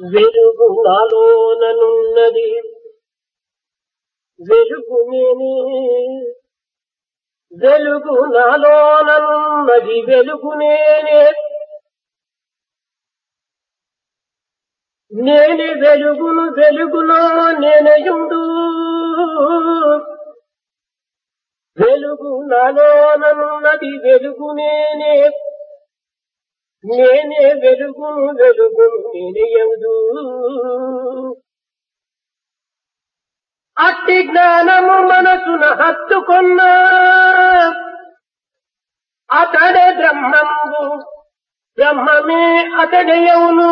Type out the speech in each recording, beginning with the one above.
వెలుగు నాలోననున్నది వెలుగు నేనే వెలుగు నాలోననున్నది వెలుగు నేనే నేనే వెలుగును వెలుగులో నేనయుండు వెలుగు నాలోననున్నది వెలుగు నేనే నేనే వెలుగును వెలుగును నేనయదు అట్టి జ్ఞానము మనసున హత్తుకొన్న అతడే బ్రహ్మంబు బ్రహ్మమే అతడయవును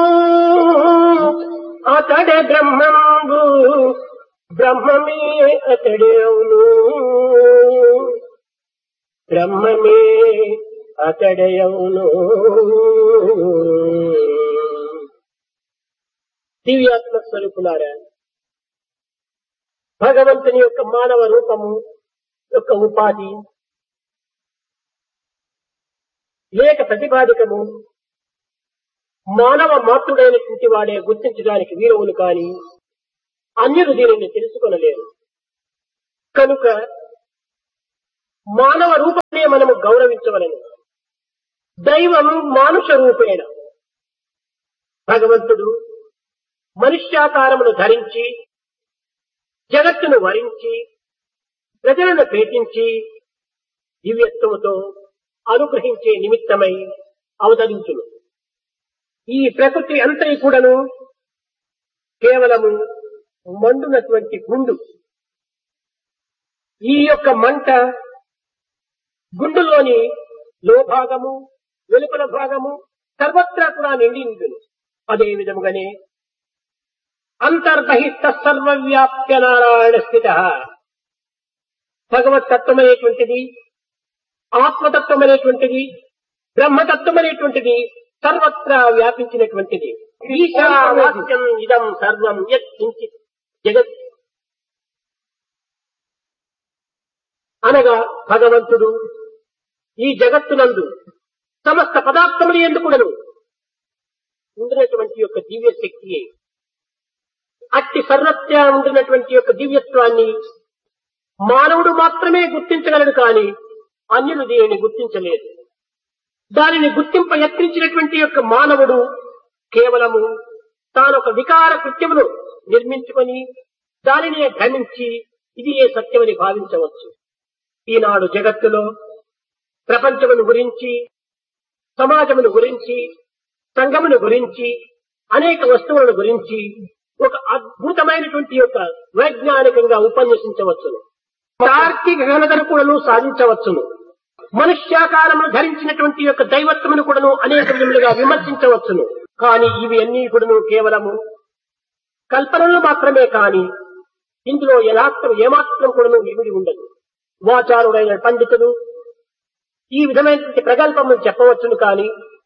అతడే బ్రహ్మంబు బ్రహ్మమే అతడేవును బ్రహ్మమే అతడయవును దివ్యాత్మ స్వరూపులారా భగవంతుని యొక్క మానవ రూపము యొక్క ఉపాధి లేక ప్రతిపాదికము మానవ మాతృడైనటువంటి వాడే గుర్తించడానికి వీరవులు కాని అన్యులు దీనిని తెలుసుకొనలేరు కనుక మానవ రూపమే మనము గౌరవించవలను దైవం మానుష రూపేణ భగవంతుడు మనుష్యాకారమును ధరించి జగత్తును వరించి ప్రజలను ప్రేమించి దివ్యత్వముతో అనుగ్రహించే నిమిత్తమై అవతరించును ఈ ప్రకృతి అంతరి కూడాను కేవలము మండునటువంటి గుండు ఈ యొక్క మంట గుండులోని లోభాగము వెలుపల భాగము సర్వత్రా కూడా నిండి ఉంటుంది అదే విధముగానే అంతర్బహిష్ట సర్వవ్యాప్య నారాయణ స్థిత భగవతత్వం అనేటువంటిది ఆత్మతత్వం అనేటువంటిది బ్రహ్మతత్వం అనేటువంటిది సర్వత్రా వ్యాపించినటువంటిది ఈశావాస్యం ఇదం సర్వం యత్ కించిత్ జగత్ అనగా భగవంతుడు ఈ జగత్తునందు సమస్త పదార్థములు ఎందుకుడను ఉండినటువంటి యొక్క దివ్య శక్తియే అట్టి సర్వత్రా ఉండినటువంటి యొక్క దివ్యత్వాన్ని మానవుడు మాత్రమే గుర్తించగలడు కాని అన్యులు దీనిని గుర్తించలేదు దానిని గుర్తింప యత్నించినటువంటి యొక్క మానవుడు కేవలము తానొక వికార కృత్యమును నిర్మించుకొని దానినే ధనించి ఇది ఏ సత్యమని భావించవచ్చు ఈనాడు జగత్తులో ప్రపంచమును గురించి సమాజమును గురించి సంఘమును గురించి అనేక వస్తువులను గురించి ఒక అద్భుతమైనటువంటి యొక్క వైజ్ఞానికంగా ఉపన్యసించవచ్చును తార్కిక ఘనతను కూడాను సాధించవచ్చును మనుష్యాకారమును ధరించినటువంటి యొక్క దైవత్వమును కూడాను అనేక విధములుగా విమర్శించవచ్చును కానీ ఇవి అన్ని కూడాను కేవలము కల్పనలు మాత్రమే కాని ఇందులో యథార్థం ఏమాత్రం కూడాను ఇమిడి ఉండదు వాచారుడైన పండితుడు ఈ విధమైనటువంటి ప్రగల్పములు చెప్పవచ్చును కాని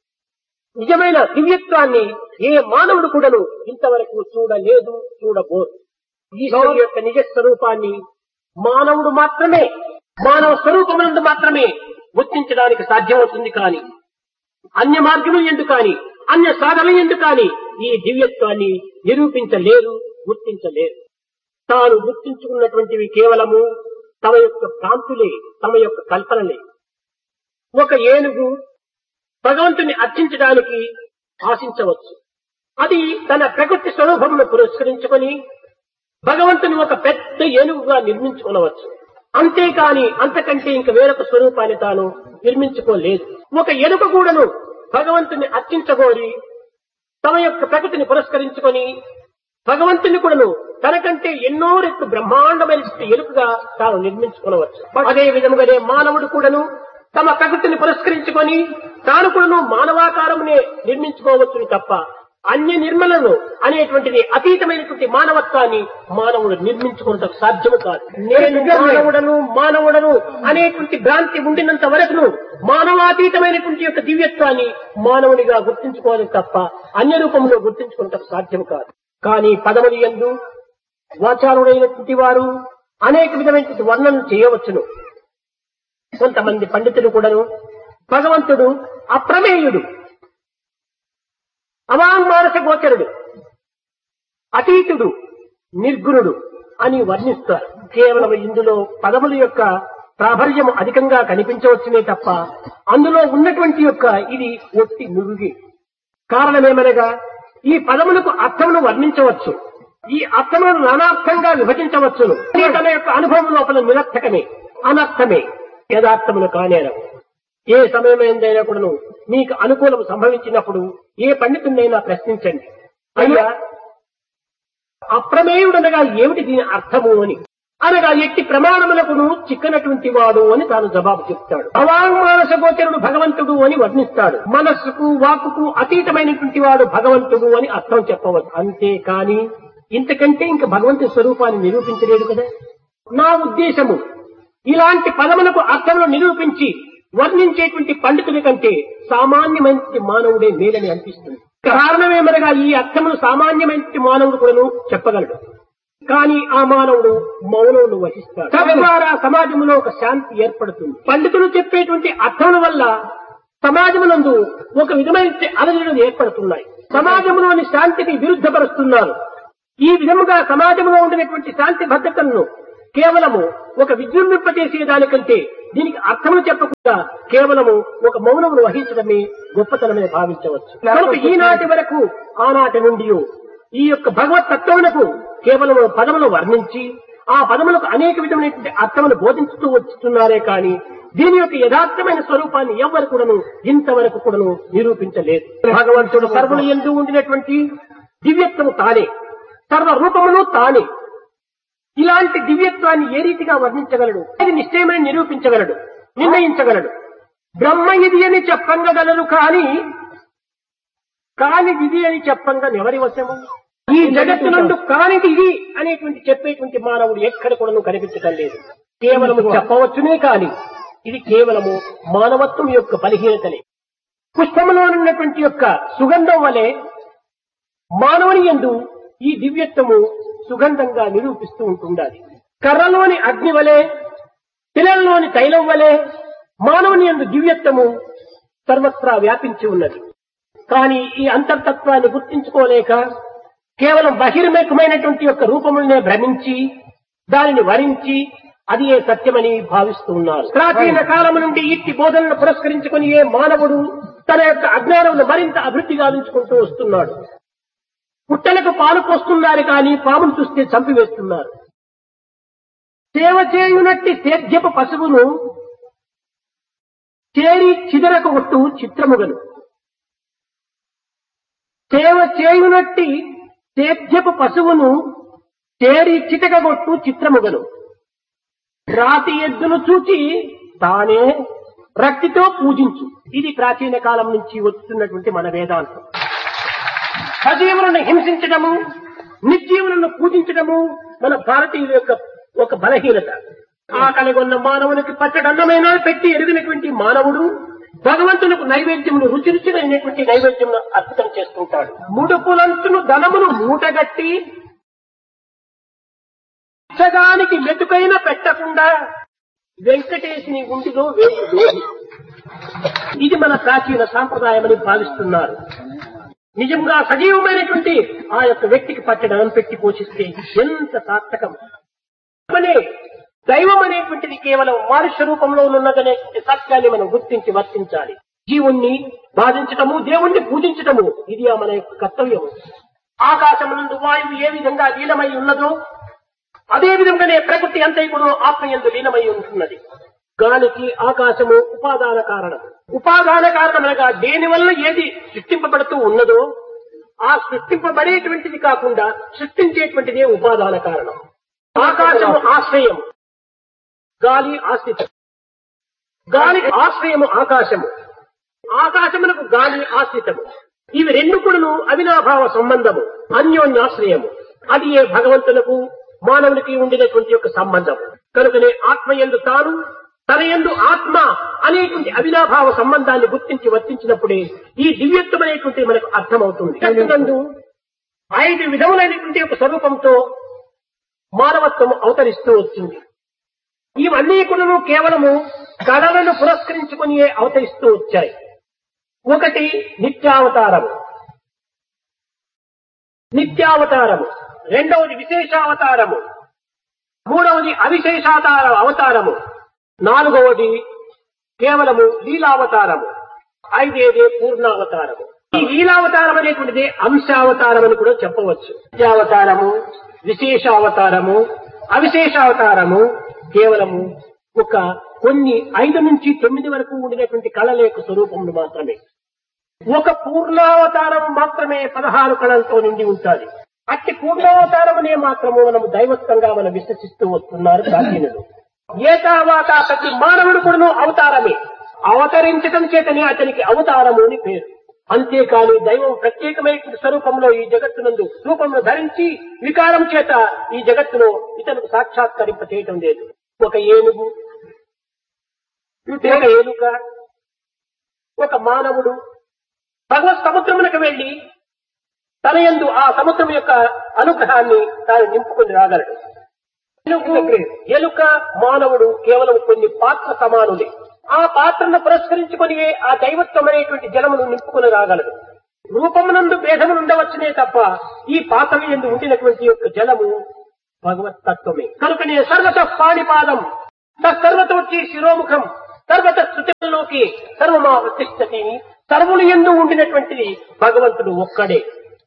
నిజమైన దివ్యత్వాన్ని ఏ మానవుడు కూడాను ఇంతవరకు చూడలేదు చూడబోదు ఈశ్వరు యొక్క నిజ స్వరూపాన్ని మానవుడు మాత్రమే మానవ స్వరూపమునందు మాత్రమే గుర్తించడానికి సాధ్యమవుతుంది కాని అన్య మార్గము ఎందు కాని అన్య సాధన ఎందు కాని ఈ దివ్యత్వాన్ని నిరూపించలేరు గుర్తించలేరు తాను గుర్తించుకున్నటువంటివి కేవలము తమ యొక్క భ్రాంతులే తమ యొక్క కల్పనలే ఒక ఏనుగు భగవంతుని అర్చించడానికి ఆశించవచ్చు అది తన ప్రకృతి స్వరూపమును పురస్కరించుకొని భగవంతుని ఒక పెద్ద ఏనుగుగా నిర్మించుకునవచ్చు అంతేకాని అంతకంటే ఇంక వేరొక స్వరూపాన్ని తాను నిర్మించుకోలేదు ఒక ఎలుక కూడాను భగవంతుని అర్చించగోరి తమ యొక్క ప్రకృతిని పురస్కరించుకొని భగవంతుని కూడాను తనకంటే ఎన్నో రెట్లు బ్రహ్మాండమైన ఎలుకగా తాను నిర్మించుకునవచ్చు అదే విధముగానే మానవుడు కూడాను తమ ప్రకృతిని పురస్కరించుకొని తాను కూడాను మానవాకారమునే నిర్మించుకోవచ్చును తప్ప అన్య నిర్మలను అనేటువంటిది అతీతమైనటువంటి మానవత్వాన్ని మానవుడు నిర్మించుకున్నట సాధ్యము కాదు నేను మానవుడను మానవుడను అనేటువంటి భ్రాంతి ఉండినంత వరకును మానవాతీతమైనటువంటి యొక్క దివ్యత్వాన్ని మానవుడిగా గుర్తించుకోవాలి తప్ప అన్య రూపంలో గుర్తించుకున్నట సాధ్యము కాదు కానీ పదములు ఎందు వాచారుడైనటువంటి వారు అనేక విధమైనటువంటి వర్ణన చేయవచ్చును కొంతమంది పండితులు కూడాను భగవంతుడు అప్రమేయుడు అవాంగ్మానస గోచరుడు అతీతుడు నిర్గుణుడు అని వర్ణిస్తారు కేవలం ఇందులో పదముల యొక్క ప్రాబల్యము అధికంగా కనిపించవచ్చునే తప్ప అందులో ఉన్నటువంటి యొక్క ఇది ఒట్టి నురుగి కారణమేమనగా ఈ పదములకు అర్థమును వర్ణించవచ్చు ఈ అర్థములను నానార్థంగా విభజించవచ్చును ఇది తన యొక్క అనుభవం లోపల నిరర్థకమే అనర్థమే యథార్థములు కానేరవు ఏ సమయమైందైనా కూడాను మీకు అనుకూలం సంభవించినప్పుడు ఏ పండితుడినైనా ప్రశ్నించండి అయ్యా అప్రమేయుడనగా ఏమిటి దీని అర్థము అని అనగా ఎట్టి ప్రమాణములకును చిక్కనటువంటి వాడు అని తాను జవాబు చెప్తాడు అవాంగ్మానస గోచరుడు భగవంతుడు అని వర్ణిస్తాడు మనస్సుకు వాక్కుకు అతీతమైనటువంటి వాడు భగవంతుడు అని అర్థం చెప్పవచ్చు అంతే కాని ఇంతకంటే ఇంక భగవంతుని స్వరూపాన్ని నిరూపించలేడు కదా నా ఉద్దేశము ఇలాంటి పదములకు అర్థములు నిరూపించి వర్ణించేటువంటి పండితుడి కంటే సామాన్యమైన మానవుడే మేలని అనిపిస్తుంది కారణమేమనగా ఈ అర్థములు సామాన్యమైన మానవుడు కూడాను చెప్పగలడు కానీ ఆ మానవుడు మౌనమును వహిస్తాడు తద్వారా సమాజంలో ఒక శాంతి ఏర్పడుతుంది పండితులు చెప్పేటువంటి అర్థముల వల్ల సమాజమునందు ఒక విధమైన అలజడులు ఏర్పడుతున్నాయి సమాజంలోని శాంతిని విరుద్ధపరుస్తున్నారు ఈ విధముగా సమాజంలో ఉండినటువంటి శాంతి భద్రతలను కేవలము ఒక విజృంభింపజేసే దానికంటే దీనికి అర్థములు చెప్పకుండా కేవలము ఒక మౌనమును వహించడమే గొప్పతనమే భావించవచ్చు కనుక ఈనాటి వరకు ఆనాటి నుండి ఈ యొక్క భగవత్ తత్వమునకు కేవలం పదములు వర్ణించి ఆ పదములకు అనేక విధమైనటువంటి అర్థములు బోధించుతూ వచ్చుతున్నారే కానీ దీని యొక్క యథార్థమైన స్వరూపాన్ని ఎవ్వరు కూడాను ఇంతవరకు కూడాను నిరూపించలేదు భగవంతుడు సర్వులు ఎందు ఉండినటువంటి దివ్యత్వము తానే సర్వ రూపమును తానే ఇలాంటి దివ్యత్వాన్ని ఏ రీతిగా వర్ణించగలడు అది నిశ్చయమని నిరూపించగలడు నిర్ణయించగలడు బ్రహ్మ ఇది అని చెప్పంగగలరు కాని కాని ఇది అని చెప్పంగా ఎవరి వశము ఈ జగత్తునందు కానిది ఇది అనేటువంటి చెప్పేటువంటి మానవుడు ఎక్కడ కూడా కనిపించటం లేదు కేవలము చెప్పవచ్చునే కాని ఇది కేవలము మానవత్వం యొక్క బలహీనతనే పుష్పములో ఉన్నటువంటి యొక్క సుగంధం వలె మానవుని ఎందు ఈ దివ్యత్వము సుగంధంగా నిరూపిస్తూ ఉంటుండాలి కర్రలోని అగ్ని వలె పిల్లల్లోని తైలం వలె మానవుని ఎందు దివ్యత్వము సర్వత్రా వ్యాపించి ఉన్నది కానీ ఈ అంతర్తత్వాన్ని గుర్తించుకోలేక కేవలం బహిర్ముఖమైనటువంటి యొక్క రూపములనే భ్రమించి దానిని వరించి అది ఏ సత్యమని భావిస్తూ ఉన్నారు ప్రాచీన కాలం నుండి ఇట్టి బోధనను పురస్కరించుకుని ఏ మానవుడు తన యొక్క అజ్ఞానమును మరింత అభివృద్ధి గావించుకుంటూ వస్తున్నాడు పుట్టలకు పాలు పోస్తున్నారు కానీ పామును చూస్తే చంపివేస్తున్నారు సేవ చేయునట్టి సేద్యపు పశువును చేరి చిదరకు కొట్టు చిత్రముగను సేవ చేయునట్టి సేద్యపు పశువును చేరి చితకగొట్టు చిత్రముగను రాతి ఎద్దును చూచి తానే రక్తితో పూజించు ఇది ప్రాచీన కాలం నుంచి వస్తున్నటువంటి మన వేదాంతం సజీవులను హింసించడము నిర్జీవులను పూజించడము మన భారతీయుల యొక్క ఒక బలహీనత ఆకలిగొన్న మానవునికి పచ్చడన్నమైనా పెట్టి ఎరిగినటువంటి మానవుడు భగవంతునికి నైవేద్యమును రుచి రుచినైనటువంటి నైవేద్యమును అర్పితం చేసుకుంటాడు ముడుపులంచును ధనమును మూటగట్టి సగానికి మెతుకైన పెట్టకుండా వెంకటేశుని గుండిలో వేయి వేయి. ఇది మన ప్రాచీన సాంప్రదాయమని భావిస్తున్నారు నిజంగా సజీవమైనటువంటి ఆ యొక్క వ్యక్తికి పట్టడం పెట్టి పోషిస్తే ఎంత సార్థకం అనే దైవం అనేటువంటిది కేవలం మానుష్య రూపంలో ఉన్నదనే సత్యాన్ని మనం గుర్తించి వర్తించాలి జీవుణ్ణి బాధించటము దేవుణ్ణి పూజించటము ఇది మన యొక్క కర్తవ్యము ఆకాశమునందు వాయువు ఏ విధంగా లీనమై ఉన్నదో అదే విధంగానే ప్రకృతి అంతైకుడు ఆత్మయందు లీనమై ఉంటున్నది గాలికి ఆకాశము ఉపాదాన కారణం ఉపాదాన కారణమనగా దేని వల్ల ఏది సృష్టింపబడుతూ ఉన్నదో ఆ సృష్టింపబడేటువంటిది కాకుండా సృష్టించేటువంటిదే ఉపాదాన కారణం ఆకాశము ఆశ్రయం గాలి ఆశ్రితం గాలికి ఆశ్రయము ఆకాశము ఆకాశమునకు గాలి ఆశ్రితము ఇవి రెండు కూడాను అవినాభావ సంబంధము అన్యోన్యాశ్రయము అది ఏ భగవంతులకు మానవునికి ఉండినటువంటి యొక్క సంబంధం కనుకనే ఆత్మ ఎందు తాను తన ఎందు ఆత్మ అనేటువంటి అవినాభావ సంబంధాన్ని గుర్తించి వర్తించినప్పుడే ఈ దివ్యత్వం అనేటువంటి మనకు అర్థమవుతుంది నందు ఐదు విధములైనటువంటి ఒక స్వరూపంతో మానవత్వం అవతరిస్తూ వచ్చింది ఇవన్నీ కూడా కేవలము కళలను పురస్కరించుకుని అవతరిస్తూ వచ్చాయి ఒకటి నిత్యావతారము నిత్యావతారము రెండవది విశేషావతారము మూడవది అవిశేషావతార అవతారము నాలుగవది కేవలము లీలావతారము ఐదేదే పూర్ణావతారము ఈ లీలావతారం అనేటువంటిది అంశావతారం అని కూడా చెప్పవచ్చు విద్యావతారము విశేషావతారము అవిశేషావతారము కేవలము ఒక కొన్ని ఐదు నుంచి తొమ్మిది వరకు ఉండినటువంటి కళల యొక్క స్వరూపములు మాత్రమే ఒక పూర్ణావతారం మాత్రమే పదహారు కళలతో నిండి ఉంటుంది అట్టి పూర్ణావతారమునే మాత్రము మనము దైవత్వంగా మనం విశ్వసిస్తూ వస్తున్నారు ప్రాచీనులు ఏతావాత ప్రతి మానవుడు కూడాను అవతారమే అవతరించటం చేతనే అతనికి అవతారము అని పేరు అంతేకాని దైవం ప్రత్యేకమైన స్వరూపంలో ఈ జగత్తునందు రూపంలో ధరించి వికారం చేత ఈ జగత్తులో ఇతనికి సాక్షాత్కరింప చేయటం లేదు ఒక ఏనుగు ఒక ఏనుక ఒక మానవుడు భగవత్ సముద్రమునకు వెళ్లి తన యందు ఆ సముద్రం యొక్క అనుగ్రహాన్ని తాను నింపుకొని రాగలడు ఎలుగు ఎలుక మానవుడు కేవలం కొన్ని పాత్ర సమానులే ఆ పాత్రను పురస్కరించుకొని ఆ దైవత్వం అనేటువంటి జలమును నింపుకొని రాగలడు రూపమునందు భేదములు ఉండవచ్చునే తప్ప ఈ పాత్ర ఎందు ఉండినటువంటి యొక్క జలము భగవత్ తత్వమే కనుకనే సర్వత పాణిపాదం సర్వతోచి శిరోముఖం సర్వత శృతిలోకి సర్వమా ప్రతిష్టతి సర్వులు ఎందు ఉండినటువంటిది భగవంతుడు ఒక్కడే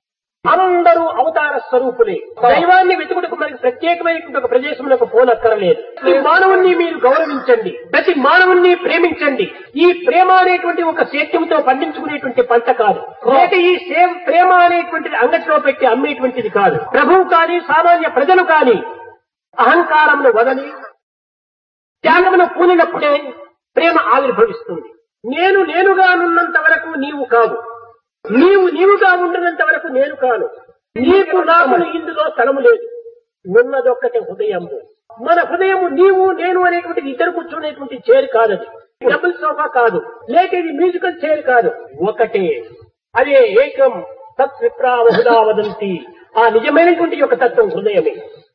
అందరూ అవతార స్వరూపులే దైవాన్ని వెతుకుటకు మనకి ప్రత్యేకమైనటువంటి ఒక ప్రదేశంలో పోనక్కరలేదు ప్రతి మానవుణ్ణి మీరు గౌరవించండి ప్రతి మానవుణ్ణి ప్రేమించండి ఈ ప్రేమ అనేటువంటి ఒక సేద్యంతో పండించుకునేటువంటి పంట కాదు లేక ఈ సేవ్ ప్రేమ అనేటువంటిది అంగట్లో పెట్టి అమ్మేటువంటిది కాదు ప్రభువు కానీ సామాన్య ప్రజలు కానీ అహంకారమును వదలి త్యాగమును పూనినప్పుడే ప్రేమ ఆవిర్భవిస్తుంది నేను నేనుగా ఉన్నంత వరకు నీవు కాదు నీవు నీవుగా ఉండినంత వరకు నేను కాను నీకు నాకు ఇందులో స్థలము లేదు ఉన్నదొక్కటే హృదయము మన హృదయము నీవు నేను అనేటువంటి ఇద్దరు కూర్చునేటువంటి చైర్ కాదది డబుల్ సోఫా కాదు లేక ఇది మ్యూజికల్ చైర్ కాదు ఒకటే అదే ఏకం తత్ విప్రావహుదా వదంతి ఆ నిజమైనటువంటి యొక్క తత్వం హృదయమే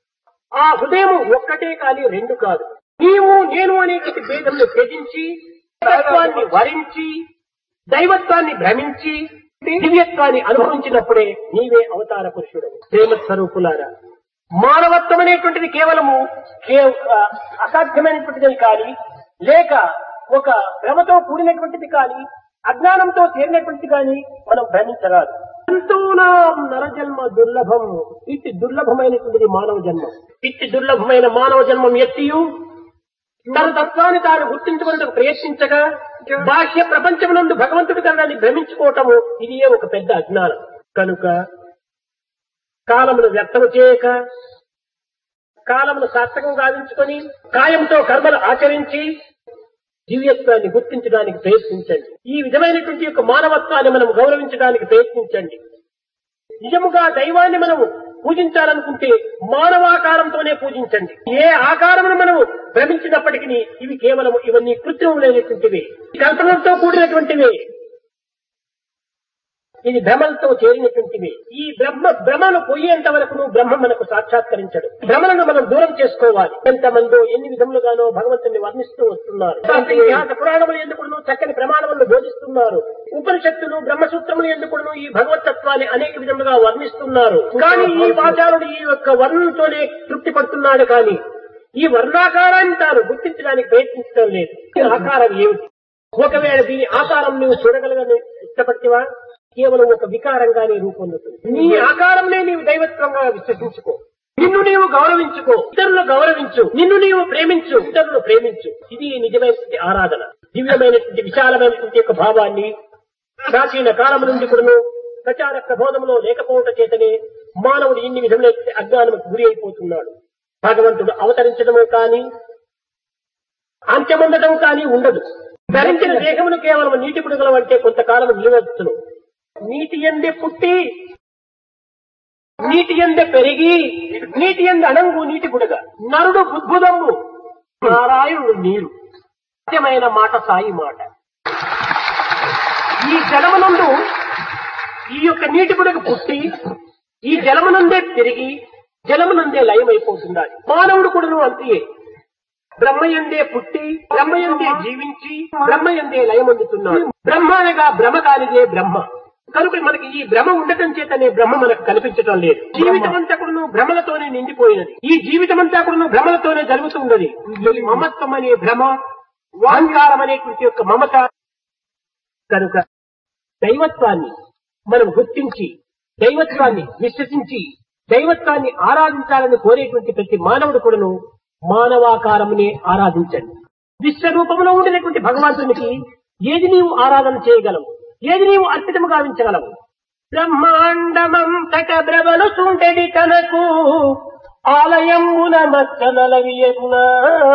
ఆ హృదయం ఒక్కటే కానీ రెండు కాదు నీవు నేను అనేటువంటి భేదంలో త్యజించి తత్వాన్ని వరించి దైవత్వాన్ని భ్రమించి దివ్యత్వాన్ని అనుభవించినప్పుడే నీవే అవతార పురుషుడు ప్రేమ స్వరూపులారా మానవత్వం అనేటువంటిది కేవలము కే- ఆ, అసాధ్యమైనటువంటిది కానీ లేక ఒక భ్రమతో కూడినటువంటిది కానీ అజ్ఞానంతో చేరినటువంటిది కానీ మనం భ్రమించరాదు ఎంతోనాం నరజన్మ దుర్లభం ఇట్టి దుర్లభమైనటువంటిది మానవ జన్మం ఇట్టి దుర్లభమైన మానవ జన్మం ఎత్తియు తన తత్వాన్ని తాను గుర్తించుకునేందుకు ప్రయత్నించగా బాహ్య ప్రపంచమునందు భగవంతుడి కన్నాన్ని భ్రమించుకోవటము ఇది ఒక పెద్ద అజ్ఞానం కనుక కాలమును వ్యర్థము చేయక కాలమును సార్థకం గావించుకొని కాయంతో కర్మలు ఆచరించి దివ్యత్వాన్ని గుర్తించడానికి ప్రయత్నించండి ఈ విధమైనటువంటి యొక్క మానవత్వాన్ని మనం గౌరవించడానికి ప్రయత్నించండి నిజముగా దైవాన్ని మనము పూజించాలనుకుంటే మానవాకారంతోనే పూజించండి ఏ ఆకారమును మనము భ్రమించినప్పటికీ ఇవి కేవలం ఇవన్నీ కృత్రిములైనటువంటివి కల్పనలతో కూడినటువంటివి ఇది భ్రమలతో చేరినటువంటివి ఈ బ్రహ్మ భ్రమను పోయేంత వరకు నువ్వు బ్రహ్మ మనకు సాక్షాత్కరించడు భ్రమలను మనం దూరం చేసుకోవాలి ఎంతమందో ఎన్ని విధములుగానో భగవంతుని వర్ణిస్తూ వస్తున్నారు ఇతిహాస పురాణములు ఎందుకును చక్కని ప్రమాణములను బోధిస్తున్నారు ఉపనిషత్తులు బ్రహ్మసూత్రములు ఎందుకును ఈ భగవతత్వాన్ని అనేక విధములుగా వర్ణిస్తున్నారు కానీ ఈ వాచారుడు ఈ యొక్క వర్ణంతోనే తృప్తి పడుతున్నాడు కానీ ఈ వర్ణాకారాన్ని తాను గుర్తించడానికి ప్రయత్నించడం లేదు ఈ ఆకారం ఏమిటి ఒకవేళ దీని ఆకారం నువ్వు చూడగలగని ఇష్టపడితేవా కేవలం ఒక వికారంగానే రూపొందుతుంది నీ ఆకారంనే నీవు దైవత్వంగా విశ్వసించుకో నిన్ను నీవు గౌరవించుకో ఇతరులను గౌరవించు నిన్ను నీవు ప్రేమించు ఇతరులను ప్రేమించు ఇది నిజమైనటువంటి ఆరాధన దివ్యమైనటువంటి విశాలమైనటువంటి యొక్క భావాన్ని ప్రాచీన కాలం నుండి కూడాను ప్రచార ప్రబోధంలో లేకపోవటం చేతనే మానవుడు ఇన్ని విధముల అజ్ఞానముకు గురి అయిపోతున్నాడు భగవంతుడు అవతరించడము కానీ అంత్యముందడం కానీ ఉండదు ధరించిన దేహమును కేవలం నీటి బుడగలం అంటే కొంతకాలం నిలవచ్చును నీటి ఎందే పుట్టి నీటి ఎందే పెరిగి నీటి ఎందు అణంగు నీటి బుడగ నరుడు బుద్భుదమ్ము నారాయణుడు నీరు సత్యమైన మాట సాయి మాట ఈ జలమునందు ఈ యొక్క నీటి బుడగ పుట్టి ఈ జలమునందే పెరిగి జలమునందే లయమైపోతుండాలి మానవుడు కూడాను అంతే బ్రహ్మయందే పుట్టి బ్రహ్మయందే జీవించి బ్రహ్మయందే లయమొందుతున్నాడు బ్రహ్మ అనగా భ్రమ కానిదే బ్రహ్మ కనుక మనకి ఈ భ్రమ ఉండటం చేతనే బ్రహ్మ మనకు కనిపించటం లేదు జీవితం అంతా కూడా భ్రమలతోనే నిండిపోయినది ఈ జీవితం అంతా కూడా భ్రమలతోనే జరుగుతున్నది ఈ మమత్వం అనే భ్రమ అహంకారం అనేటువంటి యొక్క మమత కనుక దైవత్వాన్ని మనం గుర్తించి దైవత్వాన్ని విశ్వసించి దైవత్వాన్ని ఆరాధించాలని కోరేటువంటి ప్రతి మానవుడు కూడాను మానవాకారమునే ఆరాధించండి విశ్వరూపంలో ఉండినటువంటి భగవంతునికి ఏది నీవు ఆరాధన చేయగలవు ఏది నీవు అర్పితము గావించగలవు బ్రహ్మాండమంతట బ్రవలు సుండెడి తనకు ఆలయమున మచ్చనలవియగునా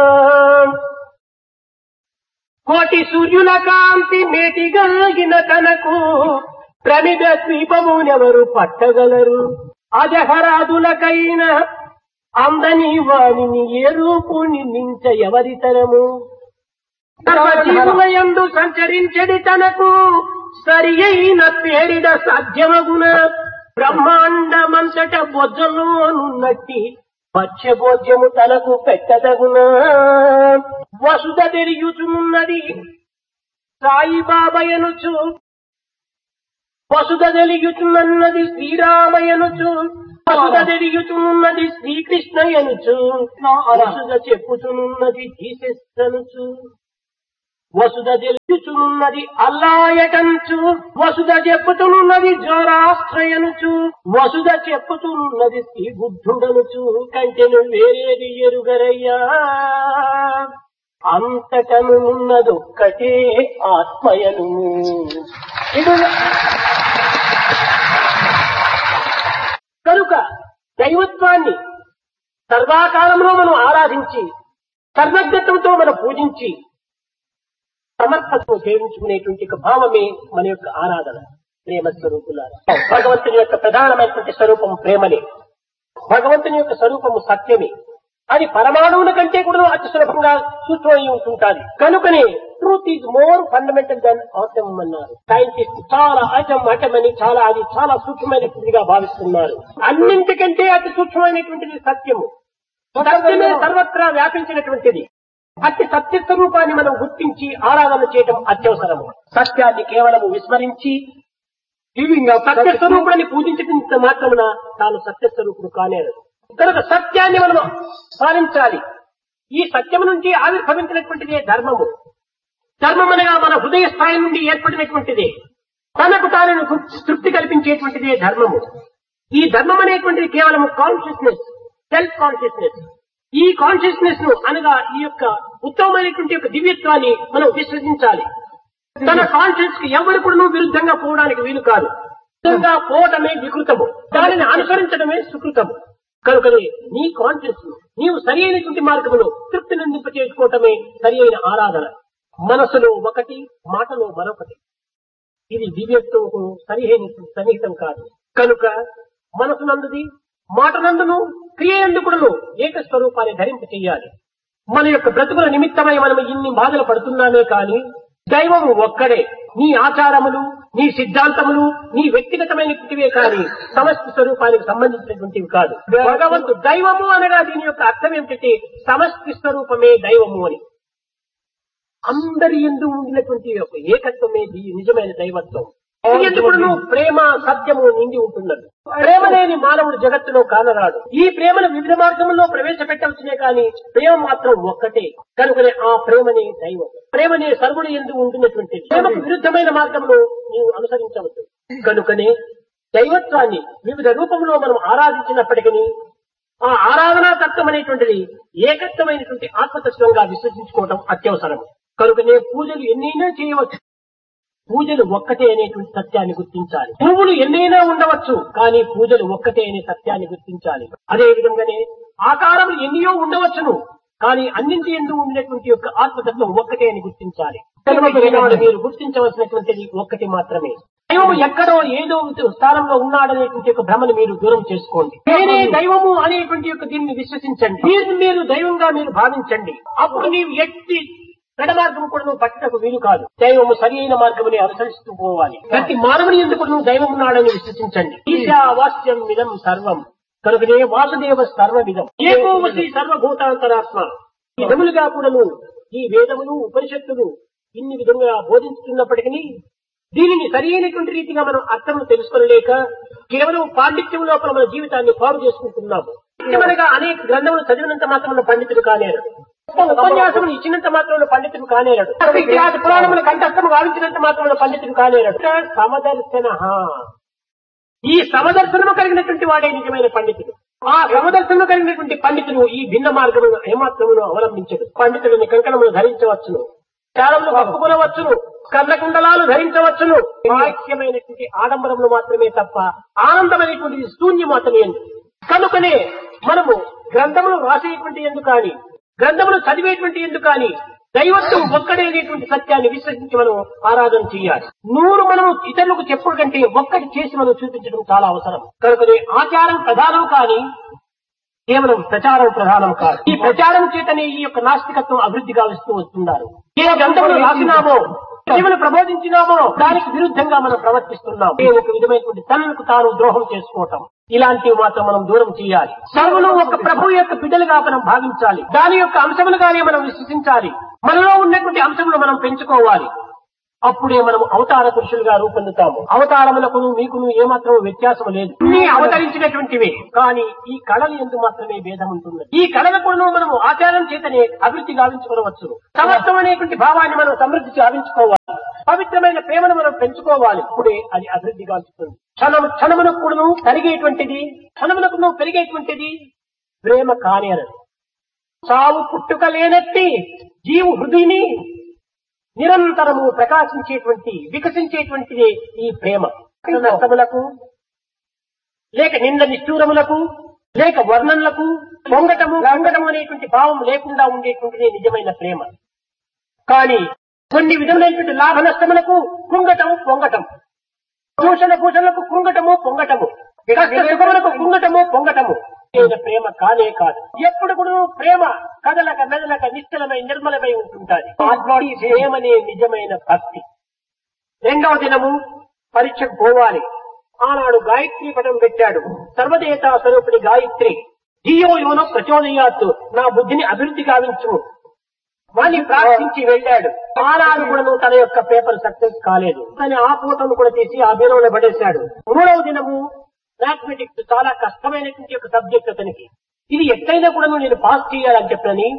కోటి సూర్యుల కాంతి మేటిగలిగిన తనకు ప్రమిద ద్వీపమునెవరు పట్టగలరు అజహరాదులకైన అందని వాణిని ఏ రూపుని నించ ఎవరితరము సర్వజీవులయందు సంచరించడి తనకు సరి అయిన పేరిడ సాధ్యమగున బ్రహ్మాండమంతట బొజ్జలోనున్నట్టి పచ్చబోధ్యము తనకు పెట్టదగునా వసుధ తెలియుచున్నది సాయిబాబయనుచు వసుధ తెలియుచున్నది శ్రీరామయనుచు వసుధ తెలియుచున్నది శ్రీకృష్ణయనుచు వసుధ చెప్పుచున్నది జీసెస్సనుచు వసుధ తెలుచునున్నది అల్లాయటంచు వసుధ చెప్పుతున్నది జోరాశ్రయనుచు వసుధ చెప్పుతున్నది శ్రీ బుద్ధుడనుచు కంటెను వేరేది ఎరుగరయ్యా అంతటను ఉన్నదొక్కటే ఆత్మయను ఇది కనుక దైవత్వాన్ని సర్వాకాలంలో మనం ఆరాధించి సర్వజ్ఞత్వంతో మనం పూజించి సమర్పణను సేవించుకునేటువంటి ఒక భావమే మన యొక్క ఆరాధన ప్రేమ స్వరూపులారా భగవంతుని యొక్క ప్రధానమైనటువంటి స్వరూపం ప్రేమనే భగవంతుని యొక్క స్వరూపము సత్యమే అది పరమాణువుల కంటే కూడా అతి సులభంగా సూత్రమై ఉంటుంటాది కనుకనే truth is more fundamental then atom అన్నారు సైంటిస్ట్ చాలా అటం అటం అని చాలా అది చాలా సూక్ష్మమైనటువంటిదిగా భావిస్తున్నారు అన్నింటికంటే అతి సూక్ష్మమైనటువంటిది సత్యము సత్యమే సర్వత్రా వ్యాపించినటువంటిది అట్టి సత్య స్వరూపాన్ని మనం గుర్తించి ఆరాధన చేయడం అత్యవసరము సత్యాన్ని కేవలం విస్మరించి సత్య స్వరూపుడిని పూజించడంత మాత్రమున తాను సత్య స్వరూపుడు కానేరదు కనుక సత్యాన్ని మనం పాలించాలి ఈ సత్యము నుంచి ఆవిర్భవించినటువంటిదే ధర్మము ధర్మం అనగా మన హృదయ స్థాయి నుండి ఏర్పడినటువంటిదే తనకు తాను తృప్తి కల్పించేటువంటిదే ధర్మము ఈ ధర్మం అనేటువంటిది కేవలం కాన్షియస్నెస్ సెల్ఫ్ కాన్షియస్నెస్ ఈ కాన్షియస్నెస్ ను అనగా ఈ యొక్క ఉత్తమమైనటువంటి యొక్క దివ్యత్వాన్ని మనం విశ్వసించాలి తన కాన్షియస్ కి ఎవరు కూడా విరుద్ధంగా పోవడానికి వీలు కాదు విరుద్ధంగా పోవటమే వికృతము దానిని అనుసరించడమే సుకృతము కనుకనే నీ కాన్షియస్ నీవు సరి అయినటువంటి మార్గములో తృప్తి నిందింప చేసుకోవటమే సరి అయిన ఆరాధన మనసులో ఒకటి మాటలో మరొకటి ఇది దివ్యత్వకు సరిహైన సన్నిహితం కాదు కనుక మనసు నందుది మాట నందును క్రియ ఎందుకుడును ఏక స్వరూపాన్ని ధరింప చెయ్యాలి మన యొక్క బ్రతుకుల నిమిత్తమై మనం ఇన్ని బాధలు పడుతున్నామే కాని దైవము ఒక్కడే నీ ఆచారములు నీ సిద్ధాంతములు నీ వ్యక్తిగతమైనటువంటివే కాని సమష్టి స్వరూపానికి సంబంధించినటువంటివి కాదు భగవంతు దైవము అనగా దీని యొక్క అర్థం ఏమిటంటే సమష్టి స్వరూపమే దైవము అని అందరి ఎందు ఉండినటువంటి ఒక ఏకత్వమే ది- నిజమైన దైవత్వం ఎందుకు ప్రేమ సత్యము నిండి ఉంటున్నది ప్రేమ లేని మానవుడు జగత్తులో కానరాడు ఈ ప్రేమను వివిధ మార్గంలో ప్రవేశపెట్టవచ్చునే కానీ ప్రేమ మాత్రం ఒక్కటే కనుకనే ఆ ప్రేమనే దైవం ప్రేమనే సర్వుడు ఎందు ఉంటున్నటువంటిది ప్రేమకు విరుద్ధమైన మార్గంలో నీవు అనుసరించవచ్చు కనుకనే దైవత్వాన్ని వివిధ రూపంలో మనం ఆరాధించినప్పటికీ ఆ ఆరాధనా తత్వం అనేటువంటిది ఏకత్వమైనటువంటి ఆత్మతత్వంగా విశ్వసించుకోవడం అత్యవసరం కనుకనే పూజలు ఎన్నైనా చేయవచ్చు పూజలు ఒక్కటే అనేటువంటి సత్యాన్ని గుర్తించాలి పువ్వులు ఎన్నైనా ఉండవచ్చు కానీ పూజలు ఒక్కటే అనే సత్యాన్ని గుర్తించాలి అదే విధంగానే ఆకారములు ఎన్నో ఉండవచ్చును కానీ అన్నింటి ఎందు ఉండేటువంటి యొక్క ఆత్మతత్వం ఒక్కటే అని గుర్తించాలి కనుక ఈనాడు మీరు గుర్తించవలసినటువంటిది ఒక్కటి మాత్రమే దైవము ఎక్కడో ఏదో స్థానంలో ఉన్నాడనేటువంటి యొక్క భ్రమను మీరు దూరం చేసుకోండి నేనే దైవము అనేటువంటి యొక్క దీన్ని విశ్వసించండి మీరు మీరు దైవంగా మీరు భావించండి అప్పుడు నీవు ఎట్టి పెడ మార్గం కూడా నువ్వు పట్టటకు వీలు కాదు దైవము సరి అయిన మార్గముని అనుసరిస్తూ పోవాలి ప్రతి మానవుని ఎందుకు నువ్వు దైవం ఉన్నాడని విశ్వసించండి ఈశావాస్యం విధం సర్వం కనుకనే వాసుదేవ సర్వవిధం ఏకోవసి సర్వభూతాంతరాత్మ ఈ విధములుగా కూడాను ఈ వేదములు ఉపనిషత్తులు ఇన్ని విధంగా బోధించుతున్నప్పటికీ దీనిని సరైనటువంటి రీతిగా మనం అర్థం తెలుసుకోలేక కేవలం పాండిత్యం లోపల మన జీవితాన్ని పాడు చేసుకుంటున్నాము మనగా అనేక గ్రంథములు చదివినంత మాత్రం పండితుడు కానేరు ఉపన్యాసములు ఇచ్చినంత మాత్రం పండితుడు కానేరాడు ఇతిహాస పురాణముల కంఠస్థము గావించినంత మాత్రం పండితుడు కానేరాడు సమదర్శన ఈ సమదర్శనము కలిగినటువంటి వాడే నిజమైన పండితుడు ఆ సమదర్శనము కలిగినటువంటి పండితుడు ఈ భిన్న మార్గమును ఏమాత్రమును అవలంబించడు పండితుడిని కంకణములు ధరించవచ్చును చాలములు కప్పుకొనవచ్చును కర్ణకుండలాలు ధరించవచ్చును బాహ్యమైనటువంటి ఆడంబరములు మాత్రమే తప్ప ఆనందమైనటువంటి శూన్యం అతని ఎందు కనుకనే మనము గ్రంథములు రాసేటువంటి ఎందుకు కానీ గ్రంథములు చదివేటువంటి ఎందుకు కానీ దైవత్వం ఒక్కడేనేటువంటి సత్యాన్ని విశ్వసించి మనం ఆరాధన చేయాలి నూరు మనం ఇతరులకు చెప్పుడు కంటే ఒక్కటి చేసి మనం చూపించడం చాలా అవసరం కనుకనే ఆచారం ప్రధానం కానీ కేవలం ప్రచారం ప్రధానం కాదు ఈ ప్రచారం చేతనే ఈ యొక్క నాస్తికత్వం అభివృద్ధి గావిస్తూ వస్తున్నారు ఏ గ్రంథములు రాసినామో జీవులు ప్రబోధించినామో దానికి విరుద్ధంగా మనం ప్రవర్తిస్తున్నాం ఏ ఒక విధమైనటువంటి తనకు తాను ద్రోహం చేసుకోవటం ఇలాంటివి మాత్రం మనం దూరం చేయాలి సర్వులు ఒక ప్రభు యొక్క బిడ్డలుగా మనం భావించాలి దాని యొక్క అంశములుగానే మనం విశ్వసించాలి మనలో ఉన్నటువంటి అంశములు మనం పెంచుకోవాలి అప్పుడే మనం అవతార పురుషులుగా రూపొందుతాము అవతారములకు మీకును ఏమాత్రం వ్యత్యాసం లేదు అన్ని అవతరించినటువంటివే కానీ ఈ కళలు ఎందు మాత్రమే భేదం ఉంటుంది ఈ కళల కూడా మనము ఆచారం చేతనే అభివృద్ధి గావించుకోవచ్చు సమర్థం అనేటువంటి భావాన్ని మనం సమృద్ధి గావించుకోవాలి పవిత్రమైన ప్రేమను మనం పెంచుకోవాలి అప్పుడే అది అభివృద్ధి గావిస్తుంది క్షణము క్షణమునకు కూడాను తరిగేటువంటిది క్షణమునకు పెరిగేటువంటిది ప్రేమ కానేరదు సావు పుట్టుక లేనట్టి జీవు హృదయని నిరంతరము ప్రకాశించేటువంటి వికసించేటువంటిది ఈ ప్రేమ నష్టములకు లేక నింద నిష్ఠూరములకు లేక వర్ణనలకు పొంగటము పొంగటము అనేటువంటి భావం లేకుండా ఉండేటువంటిదే నిజమైన ప్రేమ కానీ కొన్ని విధములైనటువంటి లాభ నష్టములకు కుంగటము పొంగటం భూషణ భూషణలకు కుంగటము పొంగటము కష్ట సుఖములకు కుంగటము పొంగటము అయిన ప్రేమ కానే కాదు ఎప్పుడు కూడా ప్రేమ కదలక మెదలక నిశ్చలమై నిర్మలమై ఉంటుంటాది ఆత్మీ ప్రేమనే నిజమైన భక్తి రెండవ దినము పరీక్షకు పోవాలి ఆనాడు గాయత్రి పటం పెట్టాడు సర్వదేవతా స్వరూపుడి గాయత్రి ధియో యోనో ప్రచోదయాత్తు నా బుద్ధిని అభివృద్ధి గావించు వాణ్ణి ప్రార్థించి వెళ్ళాడు ఆనాడు కూడా తన యొక్క పేపర్ సక్సెస్ కాలేదు కానీ ఆ ఫోటోను కూడా తీసి ఆ బీరోలో పడేశాడు మూడవ దినము మ్యాథమెటిక్స్ చాలా కష్టమైనటువంటి ఒక సబ్జెక్ట్ అతనికి ఇది ఎట్లయినా కూడా నేను పాస్ చేయాలని చెప్పని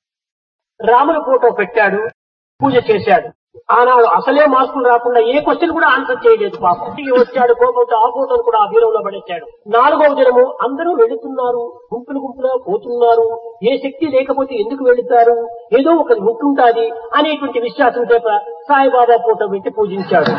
రాముల ఫోటో పెట్టాడు పూజ చేశాడు ఆనాడు అసలే మార్కులు రాకుండా ఏ క్వశ్చన్ కూడా ఆన్సర్ చేయలేదు పాపం ఇంటికి వచ్చాడు కోపంతో ఆ ఫోటోను కూడా ఆ బీరంలో పడేశాడు నాలుగవ దినము అందరూ వెళుతున్నారు గుంపులు గుంపులుగా పోతున్నారు ఏ శక్తి లేకపోతే ఎందుకు వెళుతారు ఏదో ఒక ఉంటుంటాది అనేటువంటి విశ్వాసం చేత సాయిబాబా ఫోటో పెట్టి పూజించాడు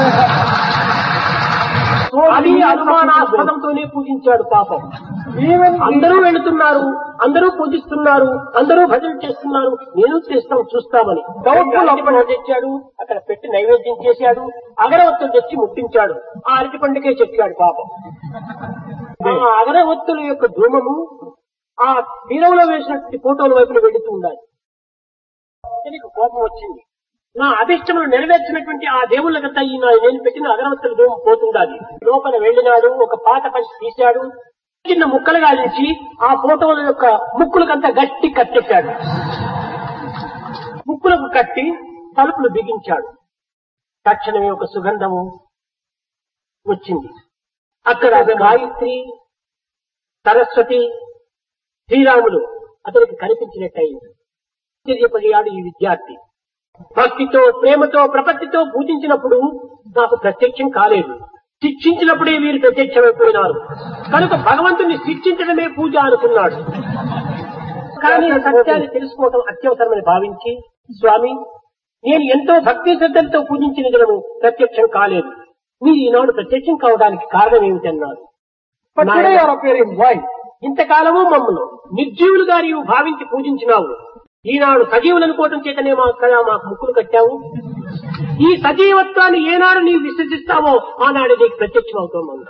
అది అనుమానాస్పదంతోనే పూజించాడు పాపం అందరూ వెళుతున్నారు అందరూ పూజిస్తున్నారు అందరూ భజన చేస్తున్నారు నేను చేస్తాం చూస్తామని డౌట్ఫుల్ అప్పుడు తెచ్చాడు అక్కడ పెట్టి నైవేద్యం చేశాడు అగరవత్తులు తెచ్చి ముట్టించాడు ఆ అరటి పండుగే చెప్పాడు పాపం ఆ అగరవత్తుల యొక్క ధూమము ఆ తీరంలో వేసినటువంటి ఫోటోల వైపున వెళుతూ ఉండాలి దీనికి కోపం వచ్చింది నా అభిష్టములు నెరవేర్చినటువంటి ఆ దేవుళ్ళకంతా ఈ నా- నేను పెట్టిన అగరవత్తుల ధూమం పోతుండాలి లోపల వెళ్ళినాడు ఒక పాత పంచి తీశాడు చిన్న ముక్కలు గాలించి ఆ ఫోటోల యొక్క ముక్కులకంతా గట్టి కట్టెట్టాడు ముక్కులకు కట్టి తలుపులు బిగించాడు తక్షణమే ఒక సుగంధము వచ్చింది అక్కడ గాయత్రి సరస్వతి శ్రీరాములు అతనికి కనిపించినట్టయింది ఆశ్చర్యపడియాడు ఈ విద్యార్థి భక్తితో ప్రేమతో ప్రపత్తితో పూజించినప్పుడు నాకు ప్రత్యక్షం కాలేదు శిక్షించినప్పుడే వీరు ప్రత్యక్షమైపోయినారు కనుక భగవంతుని శిక్షించడమే పూజ అనుకున్నాడు కానీ సత్యాన్ని తెలుసుకోవటం అత్యవసరమని భావించి స్వామి నేను ఎంతో భక్తి శ్రద్ధలతో పూజించిన దినము ప్రత్యక్షం కాలేదు మీరు ఈనాడు ప్రత్యక్షం కావడానికి కారణం ఏమిటన్నారు But today you are appearing. Why? ఇంతకాలము మమ్మల్ని నిర్జీవులుగా నీవు భావించి పూజించినావు ఈనాడు సజీవులు అనుకోవటం చేతనే మా కదా మాకు ముక్కులు కట్టావు ఈ సజీవత్వాన్ని ఏనాడు నీవు విశ్వసిస్తావో ఆనాడు నీకు ప్రత్యక్షం అవుతామన్నా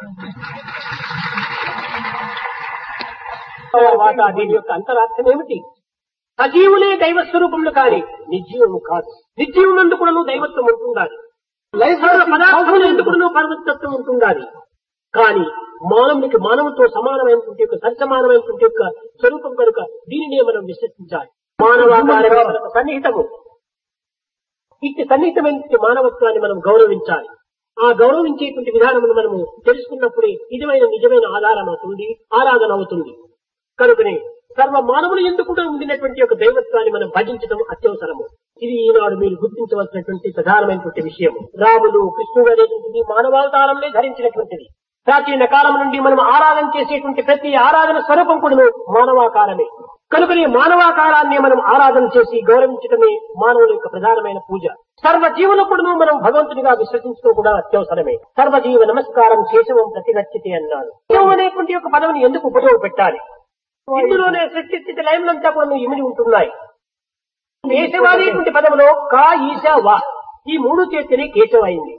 తర్వాత దీని యొక్క అంతరార్థం ఏమిటి సజీవులే దైవ స్వరూపములు కాని నిర్జీవము కాదు నిర్జీవమందు కూడా దైవత్వం ఉంటుండాలి Life సర్వ has పదార్థములు ఎందుకు పర్వతత్వం ఉంటుండాలి కానీ మానవునికి మానవుతో సమానమైనటువంటి యొక్క సరిసమానమైనటువంటి యొక్క స్వరూపం కనుక దీనినే మనం విశ్వసించాలి మానవాకారమే మనకు సన్నిహితము ఇట్టి సన్నిహితమైన మానవత్వాన్ని మనం గౌరవించాలి ఆ గౌరవించేటువంటి విధానమును మనము తెలుసుకున్నప్పుడే నిజమైన నిజమైన ఆధారం అవుతుంది ఆరాధన అవుతుంది కనుకనే సర్వ మానవులు ఎందుకు కూడా ఉండినటువంటి ఒక దైవత్వాన్ని మనం భజించడం అత్యవసరము ఇది ఈనాడు మీరు గుర్తించవలసినటువంటి ప్రధానమైనటువంటి విషయం రాములు కృష్ణుడు అనేటువంటిది మానవావతారంలో ధరించినటువంటిది ప్రాచీన కాలం నుండి మనం ఆరాధన చేసేటువంటి ప్రతి ఆరాధన స్వరూపం కూడా మానవాకారమే కనుకనే మానవాకారాన్ని మనం ఆరాధన చేసి గౌరవించడమే మానవుల యొక్క ప్రధానమైన పూజ సర్వ జీవులకుడును మనం భగవంతునిగా విశ్వసించడం కూడా అత్యవసరమే సర్వజీవ నమస్కారం శేషవం ప్రతిగచ్చితే అన్నాడు శివం అనేటువంటి ఒక పదవిని ఎందుకు ఉపయోగపెట్టాలి ఇందులోనే సృష్టి స్థితి లయములంతా కూడా ఇమిడి ఉంటున్నాయి కేశవ అనేటువంటి పదములో కా ఈశ వా ఈ మూడు చేస్తేనే కేశవ అయింది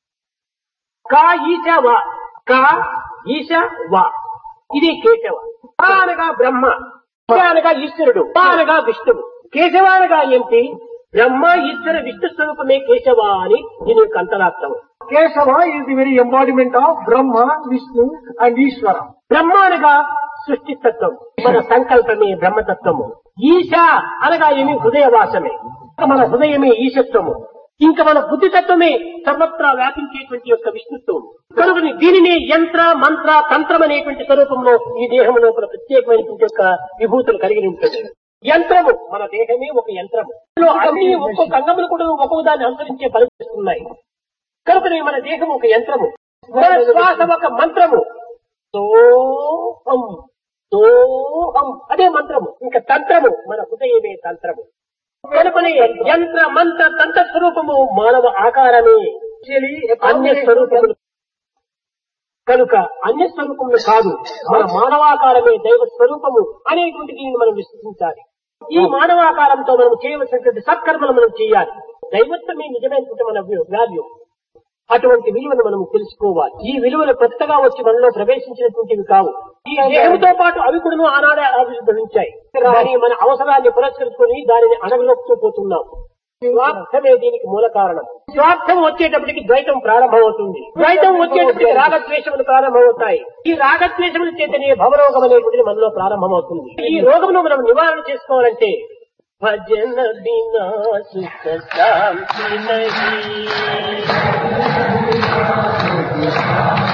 కా ఈశ వా కా ఈశ వా ఇది కేశవ కా అనగా బ్రహ్మ ఈశ అనగా ఈశ్వరుడు వా అనగా విష్ణువు కేశవ అనగా ఏంటి బ్రహ్మ ఈశ్వర విష్ణు స్వరూపమే కేశవ అని దీని యొక్క అంతరార్థం Kesava is the very embodiment of Brahma, Vishnu and Ishvara. బ్రహ్మ అనగా సృష్టితత్వం మన సంకల్పమే బ్రహ్మతత్వము ఈశ అనగా ఏమి హృదయవాసమే మన హృదయమే ఈశత్వము ఇంకా మన బుద్ధితత్వమే సర్వత్రా వ్యాపించేటువంటి యొక్క విష్ణుత్వం కనుక దీనిని యంత్ర మంత్ర తంత్రం అనేటువంటి స్వరూపంలో ఈ దేహం లోపల ప్రత్యేకమైనటువంటి యొక్క విభూతులు కలిగి ఉంటుంది యంత్రము మన దేహమే ఒక యంత్రము ఇందులో అన్ని ఒక్కొక్క అంగములు కూడా ఒక్కొక్క దాన్ని అనుసరించే పనిచేస్తున్నాయి కనుకనే మన దేహం ఒక యంత్రము మన శ్వాస ఒక మంత్రము సోహం సోహం అదే మంత్రము ఇంకా తంత్రము మన హృదయమే తంత్రము కనుకనే యంత్ర మంత్ర తంత్ర స్వరూపము మానవ ఆకారమే Actually, a అన్య combination of స్వరూపములు కనుక అన్య స్వరూపములు కాదు మన మానవాకారమే దైవ స్వరూపము అనేటువంటి దీనిని మనం విశ్వసించాలి ఈ మానవాకారంతో మనం చేయవలసినటువంటి సత్కర్మలు మనం చేయాలి దైవత్వమే నిజమైనటువంటి మన వాల్యూ అటువంటి విలువను మనం తెలుసుకోవాలి ఈ విలువలు కొత్తగా వచ్చి మనలో ప్రవేశించినటువంటివి కావు ఈ దేహంతో పాటు అవి కూడా ఆనాడే ఆవిర్భవించాయి కానీ మన అవసరాన్ని పురస్కరించుకొని దానిని అడవిలోకి పోతున్నాం స్వార్థమే దీనికి మూల కారణం స్వార్థం వచ్చేటప్పటికి ద్వైతం ప్రారంభమవుతుంది ద్వైతం వచ్చేటప్పటికి రాగద్వేషములు ప్రారంభమవుతాయి ఈ రాగద్వేషముల చేతనే భవరోగం అనేటువంటిది మనలో ప్రారంభమవుతుంది ఈ రోగమును మనం నివారణ చేసుకోవాలంటే భజన బినా సుఖ శాంతి నహీ